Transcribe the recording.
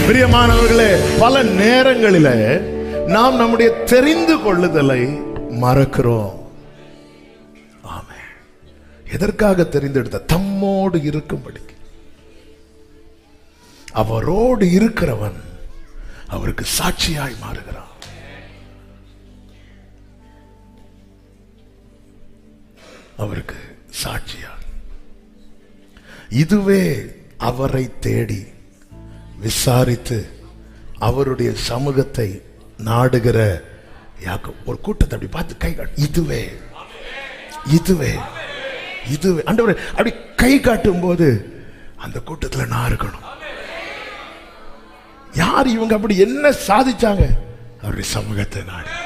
பிரியமானவர்களே பல நேரங்களிலே நாம் நம்முடைய தெரிந்து கொள்ளுதலை மறக்கிறோம் ஆமென் எதற்காக தெரிந்தெடுத்த தம்மோடு இருக்கும்படி அவரோடு இருக்கிறவன் அவருக்கு சாட்சியாய் மாறுகிறான் அவருக்கு சாட்சியா இதுவே அவரை தேடி விசாரித்து அவருடைய சமூகத்தை நாடுகிற யாக்கோபு. ஒரு கூட்டத்தை அப்படி பார்த்து கை காட்டு இதுவே இதுவே இதுவே ஆண்டவரே அப்படி கை காட்டும் போது அந்த கூட்டத்துல நான் இருக்கணும் யார் இவங்க அப்படி என்ன சாதிச்சாங்க அவருடைய சமூகத்தை நாடி